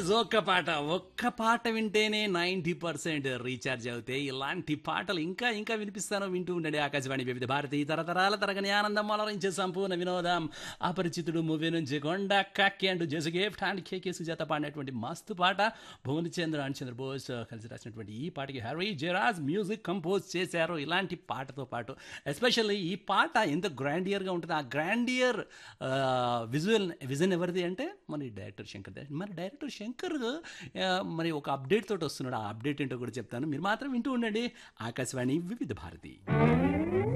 yes ఒక్క పాట ఒక్క పాట వింటేనే నైంటీ పర్సెంట్ రీఛార్జ్ అవుతాయి ఇలాంటి పాటలు ఇంకా ఇంకా వినిపిస్తాను వింటూ ఉండండి ఆకాశవాణి వివిధ భారతి తరతరాల తరగని ఆనందం అలరించే సంపూర్ణ వినోదం అపరిచితుడు మూవీ నుంచి కొండ కక్కి అండ్ జసగేఫ్ట్ అండ్ కేకే సుజాత పాడినటువంటి మస్తు పాట భువన్ చంద్ర అండ్ చంద్ర బోస్ కలిసి రాసినటువంటి ఈ పాటకి హరి జయరాజ్ మ్యూజిక్ కంపోజ్ చేశారు ఇలాంటి పాటతో పాటు ఎస్పెషల్లీ ఈ పాట ఎంత గ్రాండియర్గా ఉంటుంది ఆ గ్రాండియర్ విజువల్ విజన్ ఎవరిది అంటే మన డైరెక్టర్ శంకర్ దే- మరి డైరెక్టర్ శంకర్ ఆ, మరి ఒక అప్డేట్ తోటి వస్తున్నాడు ఆ అప్డేట్ ఏంటో కూడా చెప్తాను మీరు మాత్రం వింటూ ఉండండి ఆకాశవాణి వివిధ భారతి